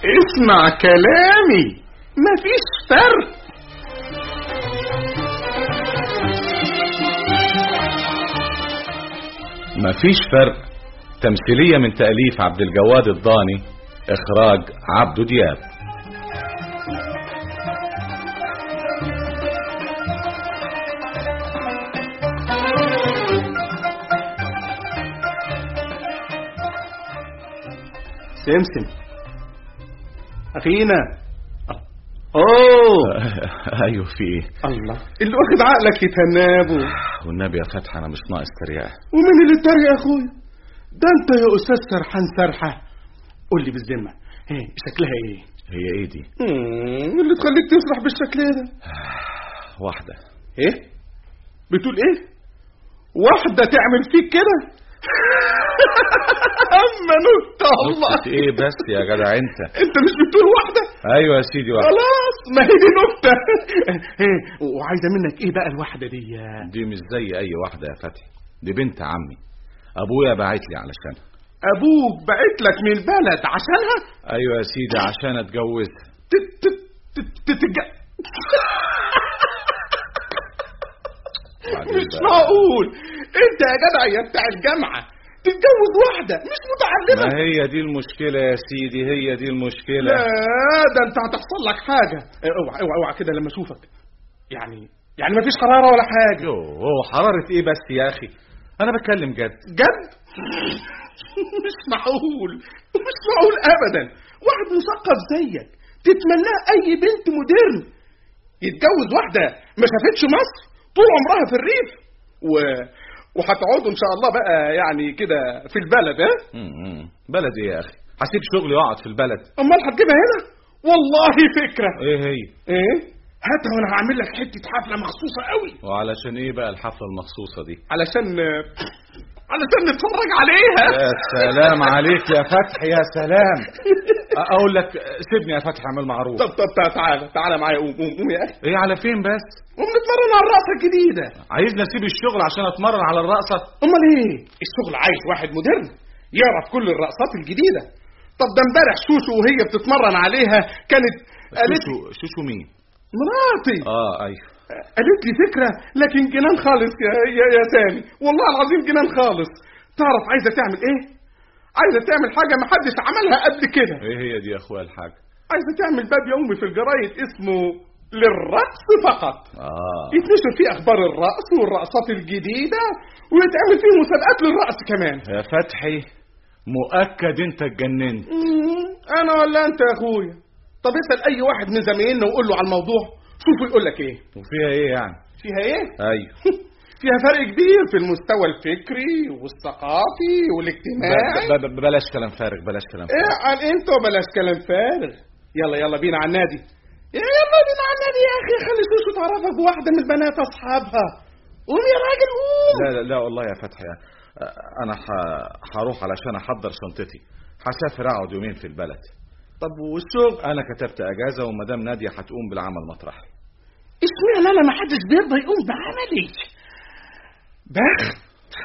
اسمع كلامي مفيش فرق مفيش فرق تمثيلية من تأليف عبد الجواد الضاني إخراج عبدو دياب سمسم اخينا اوه أيوه في إيه الله اللي واخد عقلك يتنابه والنبي يا فتحي أنا مش ناقص تريقة ومن اللي اتريق يا اخويا ده انت يا استاذ سرحان سرحه قول لي بالذمه ايه شكلها ايه هي إيه دي مم، اللي تخليك تسرح بالشكل ده واحدة ايه بتقول ايه واحده تعمل فيك كده اما نكته والله نكتة إيه بس يا جدع أنت انت مش بتقول واحده أيوه يا سيدي واحدة خلاص ما هي دي نكته ايه وعايزه منك ايه بقى الواحده دي دي مش زي أي واحدة يا فتحي دي بنت عمي أبويا باعت لي علشانها ابوك بعت لك من البلد عشانها أيوه يا سيدي عشان أتجوزها تت تت تت- تتج بعدين مش بقى. معقول انت يا جدع يا بتاع الجامعه تتجوز واحده مش متعلمه ما هي دي المشكلة يا سيدي هي دي المشكلة لا ده انت هتحصل لك حاجه اه، اوعى اوعى اوعى كده لما اشوفك يعني يعني مفيش حراره ولا حاجه يوه حرارة ايه بس يا اخي انا بتكلم جد جد مش معقول مش معقول ابدا واحد مثقف زيك تتمناه اي بنت مودرن يتجوز واحده ما شافتش مصر طول عمرها في الريف و... وهتقعدوا ان شاء الله بقى يعني كده في البلد ها م-م. بلد ايه يا اخي هسيب شغلي واقعد في البلد امال هتجيبها هنا والله فكره ايه هي ايه هاتها وانا هعمل لك حته حفله مخصوصه قوي وعلشان ايه بقى الحفلة المخصوصة دي علشان علشان نتفرج عليها يا سلام عليك يا فتحي يا سلام اقول لك سيبني يا فتحي اعمل معروف طب طب طب تعالى تعالى معايا قوم قوم قوم يا اخي ايه على فين بس قوم نتمرن على الرقصه الجديده عايزني اسيب الشغل عشان اتمرن على الرقصة امال ايه الشغل عايز واحد مودرن يعرف كل الرقصات الجديده طب ده امبارح شوشو وهي بتتمرن عليها كانت قالت شوشو شوشو مين مراتي اه ايوه قالت لي فكره لكن جنان خالص يا يا, يا سامي والله العظيم جنان خالص تعرف عايزه تعمل ايه عايزه تعمل حاجه ما حدش عملها قبل كده ايه هي دي يا اخويا الحاج عايزه تعمل باب يومي في الجرايد اسمه للرقص فقط اه يتنشر فيه اخبار الرقص والرقصات الجديده ويتعمل فيه مسابقات للرقص كمان يا فتحي مؤكد انت اتجننت مم، انا ولا انت يا اخويا طب اسال اي واحد من زمايلنا وقول له على الموضوع شوفوا يقول لك ايه وفيها ايه يعني فيها ايه ايوه فيها فرق كبير في المستوى الفكري والثقافي والاجتماعي ب- ب- بلاش كلام فارغ بلاش كلام فارغ ايه عن انت وبلاش كلام فارغ يلا يلا بينا على النادي يا يلا بينا على النادي يا اخي خلي سوسو تعرفك بواحده من البنات اصحابها قوم يا راجل قوم لا لا لا والله يا فتحي آه، انا ح- هروح علشان احضر شنطتي هسافر اقعد يومين في البلد طب والشغل انا كتبت اجازه ومدام ناديه هتقوم بالعمل مطرحي اشمعنى انا ما حدش بيرضى يقوم بعملي بخت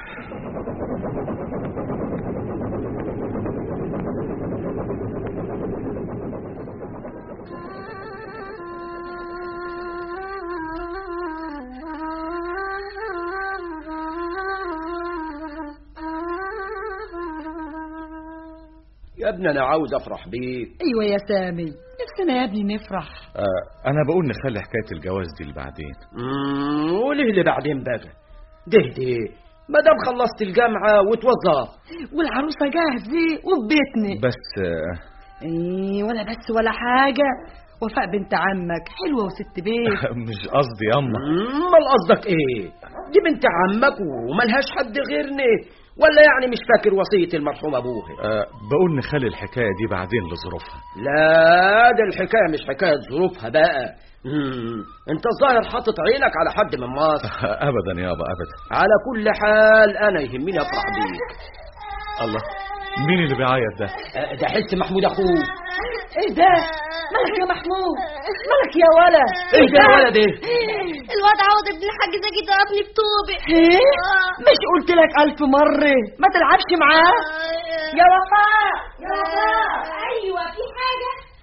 يا ابني انا عاوز افرح بيك ايوه يا سامي نفسنا يا ابني نفرح آه، انا بقول نخلي حكايه الجواز دي لبعدين امم وليه اللي بعدين بقى ده ده ما دام خلصت الجامعه وتوظف والعروسه جاهزه وفي بيتنا بس آه، ايه ولا بس ولا حاجه وفاء بنت عمك حلوه وست بيت مش قصدي ياما امال قصدك ايه دي بنت عمك وملهاش حد غيرنا ولا يعني مش فاكر وصيه المرحوم ابوها آه، بقول نخلي الحكايه دي بعدين لظروفها لا ده الحكايه مش حكايه ظروفها بقى مم. انت الظاهر حاطط عينك على حد من مصر ابدا يابا ابدا على كل حال انا يهمني افرح بيك الله مين اللي بيعيط ده أه، ده حس محمود اخوه ايه ده مالك يا محمود مالك يا ولا ايه ده يا ولد ايه الواد عوض ابن الحاج زكي ضربني بطوبي ايه آه. مش قلت لك الف مره ما تلعبش معاه يا وفاء يا وفاء ايوه في حاجه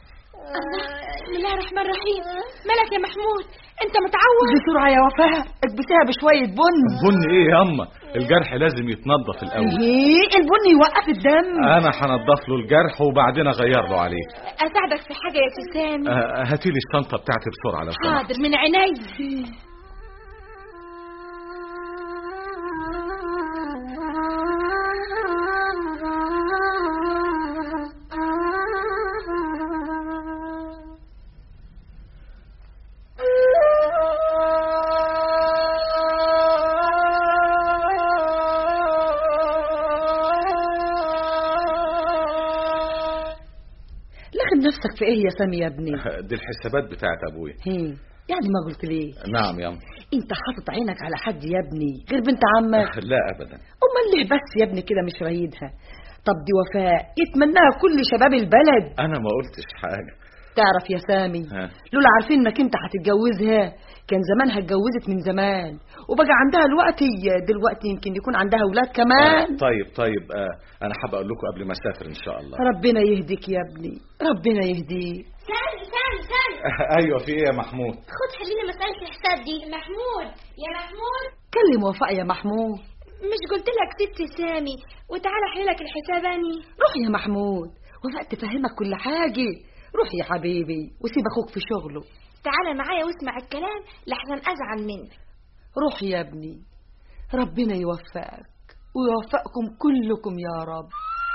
بسم الله الرحمن الرحيم مالك يا محمود انت متعود بسرعة يا وفاء اكبسيها بشوية بن بن ايه يا اما الجرح لازم يتنضف الاول ايه البن يوقف الدم انا هنضف له الجرح وبعدين اغير له عليه اساعدك في حاجه يا سامي آه، هاتي لي الشنطه بتاعتي بسرعه لو سمحت حاضر من عيني لخم نفسك في ايه يا سامي يا ابني دي الحسابات بتاعت ابويا هي يعني ما قلت ليه نعم يا أم. انت حاطط عينك على حد يا ابني غير بنت عمك لا ابدا امال ليه بس يا ابني كده مش رايدها طب دي وفاء يتمناها كل شباب البلد انا ما قلتش حاجه تعرف يا سامي ها. لولا عارفين انك انت هتتجوزها كان زمانها اتجوزت من زمان وبقى عندها الوقت دلوقتي يمكن يكون عندها اولاد كمان آه، طيب طيب آه، انا حابب اقول لكم قبل ما اسافر ان شاء الله ربنا يهديك يا ابني ربنا يهديك سامي سامي سامي ايوه في ايه يا محمود خد حلينا مساله الحساب دي محمود يا محمود كلم وفاء يا محمود مش قلت لك ست سامي وتعالى احللك الحساب اني روح يا محمود وفاء تفهمك كل حاجة روح يا حبيبي وسيب اخوك في شغله تعالى معايا واسمع الكلام لحسن ازعل منك روح يا ابني ربنا يوفقك ويوفقكم كلكم يا رب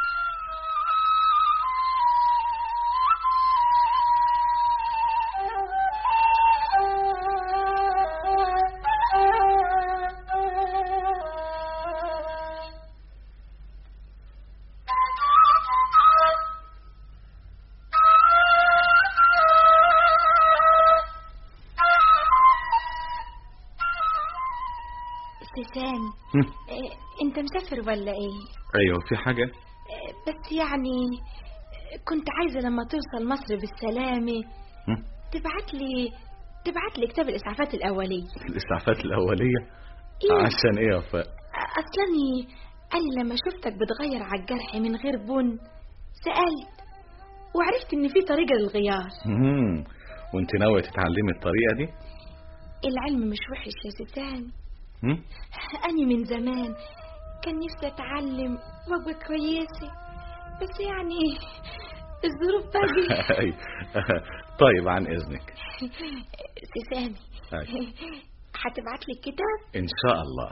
ست سامي هم، إيه انت مسافر ولا ايه ايوه في حاجه إيه بس يعني كنت عايزه لما توصل مصر بالسلامه هم، تبعت لي تبعت لي كتاب الاسعافات الاوليه الاسعافات الاوليه إيه؟ عشان ايه يا وفاء اصلني انا لما شفتك بتغير على الجرح من غير بن سالت وعرفت ان في طريقه للغيار مم، وانت ناويه تتعلمي الطريقه دي العلم مش وحش يا ستان هم؟ أنا من زمان كان نفسي أتعلم وأبقى كويسة بس يعني الظروف باقي أي. طيب عن اذنك سامي أي. هتبعت لي الكتاب ان شاء الله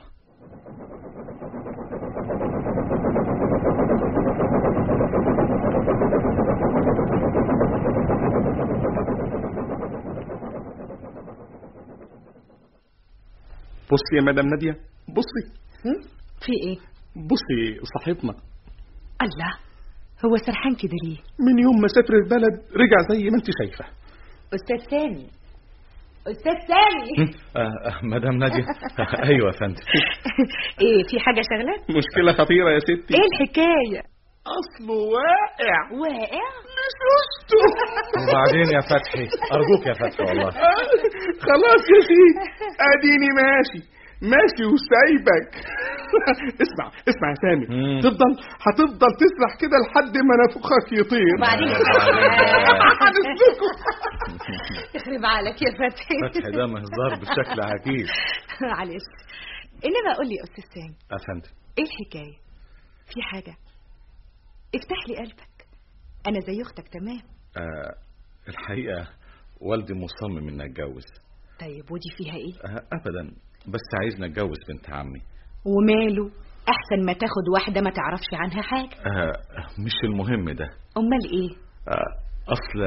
بصي يا مدام ناديه بصي هم؟ في ايه بصي صاحبنا الله هو سرحان كده ليه من يوم ما سافر البلد رجع زي ما انت شايفه استاذ سامي استاذ سامي هم؟ آه، آه، مدام ناديه ايوه يا فندم ايه في حاجه شغلك مشكله خطيره يا ستي ايه الحكايه اصله واقع واقع لشوشته وبعدين يا فتحي ارجوك يا فتحي والله خلاص يا سيدي اديني ماشي ماشي وسايبك اسمع اسمع يا سامي مم. تفضل هتفضل تسرح كده لحد ما نافوخك يطير وبعدين هنسلكه. يخرب عليك يا فتحي فتحي ده مهزار بشكل عجيب معلش انما قول لي يا استاذ سامي يا فندم ايه الحكايه في حاجه افتح لي قلبك انا زي اختك تمام آه الحقيقه والدي مصمم ان اتجوز طيب ودي فيها ايه آه ابدا بس عايزني اتجوز بنت عمي وماله احسن ما تاخد واحده ما تعرفش عنها حاجه آه مش المهم ده امال ايه آه اصل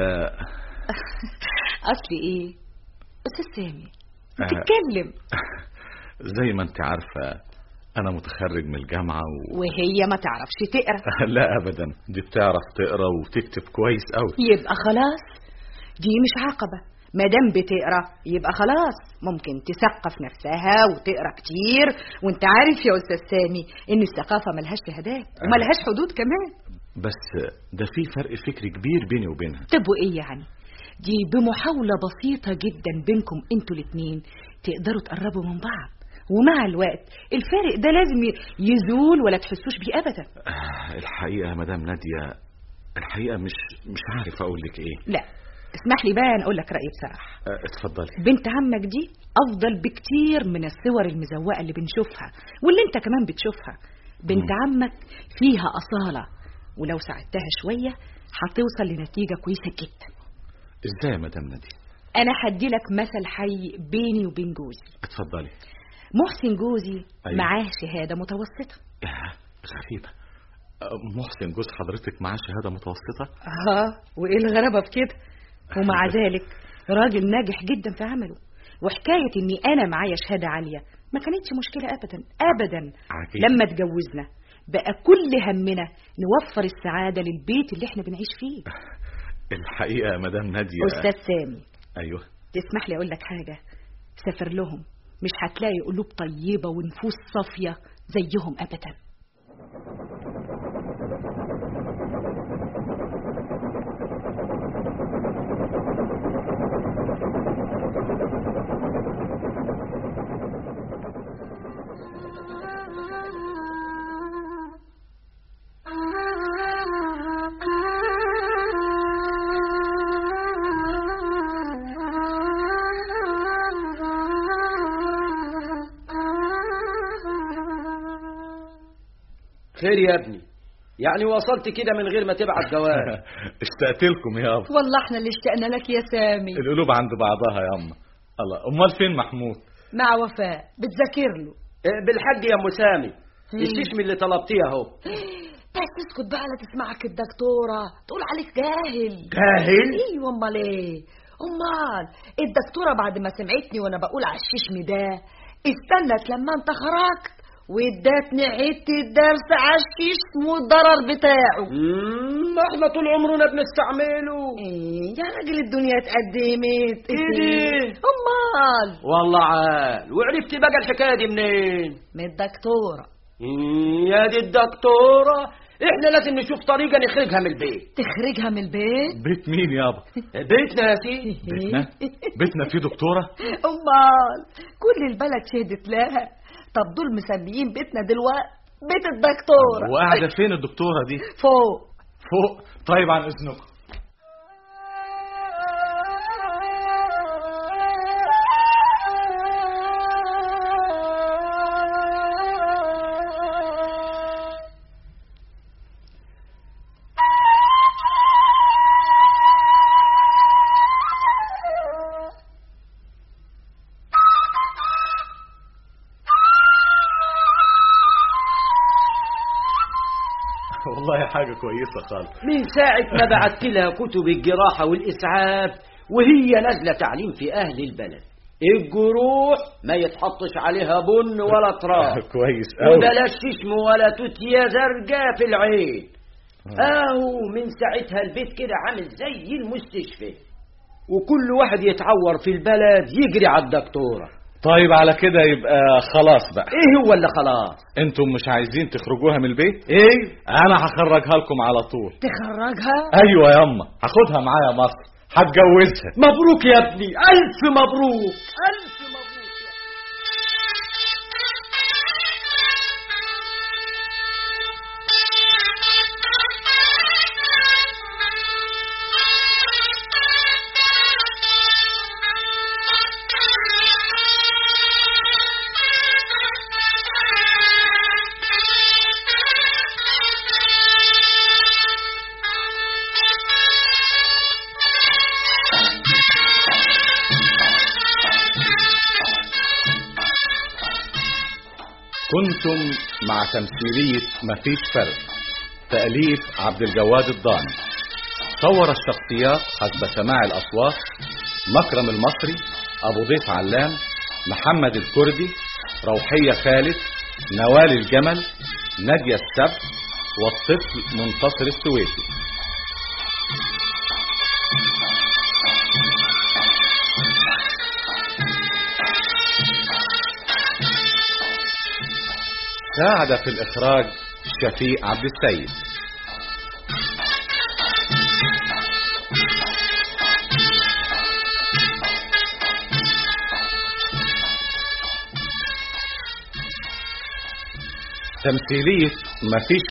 اصلي ايه استاذ سامي آه. تتكلم زي ما انت عارفه انا متخرج من الجامعه و... وهي ما تعرفش تقرا لا ابدا دي بتعرف تقرا وتكتب كويس قوي يبقى خلاص دي مش عقبة ما دام بتقرا يبقى خلاص ممكن تثقف نفسها وتقرا كتير وانت عارف يا استاذ سامي ان الثقافة ملهاش شهادات وملهاش حدود كمان بس ده في فرق فكري كبير بيني وبينها طب وايه يعني دي بمحاولة بسيطة جدا بينكم انتوا الاتنين تقدروا تقربوا من بعض ومع الوقت الفارق ده لازم ي- يزول ولا تحسوش بيه ابدا آه الحقيقه يا مدام ناديه الحقيقه مش مش عارف اقول لك ايه لا اسمح لي بقى أنا اقول لك رايي بصراحه آه، اتفضلي بنت عمك دي افضل بكتير من الصور المزوقه اللي بنشوفها واللي انت كمان بتشوفها بنت عمك فيها اصاله ولو ساعدتها شويه هتوصل لنتيجه كويسه جدا ازاي يا مدام نادي انا هدي لك مثل حي بيني وبين جوزي اتفضلي محسن جوزي أيوة. معاه شهاده متوسطه يا غريبة آه، محسن جوز حضرتك معاه شهادة متوسطة اه وايه الغرابه في كده ومع ذلك راجل ناجح جدا في عمله وحكايه اني انا معايا شهاده عاليه ما كانتش مشكله ابدا ابدا عجيب. لما اتجوزنا بقى كل همنا نوفر السعاده للبيت اللي احنا بنعيش فيه الحقيقة يا مدام نادية استاذ سامي ايوه تسمح لي اقول لك حاجه سافر لهم مش هتلاقي قلوب طيبه ونفوس صافيه زيهم ابدا خير يا ابني يعني وصلت كده من غير ما تبعت جواب اشتقت لكم يا ابا والله احنا اللي اشتقنا لك يا سامي القلوب عند بعضها يا اما الله امال فين محمود مع وفاء بتذاكر له إيه، بالحق يا ام سامي الششم اللي طلبتيه اهو بس اسكت بقى لا تسمعك الدكتورة تقول عليك جاهل جاهل ايوه امال ايه امال الدكتورة بعد ما سمعتني وانا بقول على الششم ده استنت لما انت خرجت وادتني حته الدرس على الششم والضرر بتاعه مم، احنا طول عمرنا بنستعمله ايه يا راجل الدنيا اتقدمت إيه؟ امال والله عال وعرفت بقى الحكايه دي منين من الدكتورة مم، يا دي الدكتوره احنا لازم نشوف طريقه نخرجها من البيت تخرجها من البيت بيت مين يابا بيتنا يا سيدي بيتنا بيتنا فيه دكتورة امال كل البلد شهدت لها طب دول مسميين بيتنا دلوقتي بيت الدكتورة وقاعدة فين الدكتورة دي فوق فوق طيب عن اذنكم والله حاجة كويسة خالص من ساعة ما بعت لها كتب الجراحة والإسعاف وهي نازلة تعليم في أهل البلد الجروح ما يتحطش عليها بن ولا تراب كويس أوي وبلاش ششم ولا توتيا زرقاء في العين اهو من ساعتها البيت كده عامل زي المستشفى وكل واحد يتعور في البلد يجري على الدكتورة طيب على كده يبقى خلاص بقى ايه هو اللي خلاص انتم مش عايزين تخرجوها من البيت ايه انا هخرجها لكم على طول تخرجها ايوه ياما هاخدها معايا مصر هتجوزها مبروك يا ابني الف مبروك الف مبروك كنتم مع تمثيلية مفيش فرق تأليف عبد الجواد الضاني صور الشخصيات حسب سماع الأصوات مكرم المصري أبو ضيف علام محمد الكردي روحية خالد نوال الجمل نادية السبت والطفل منتصر السويسي ساعد في الإخراج شفيق عبد السيد تمثيلية مفيش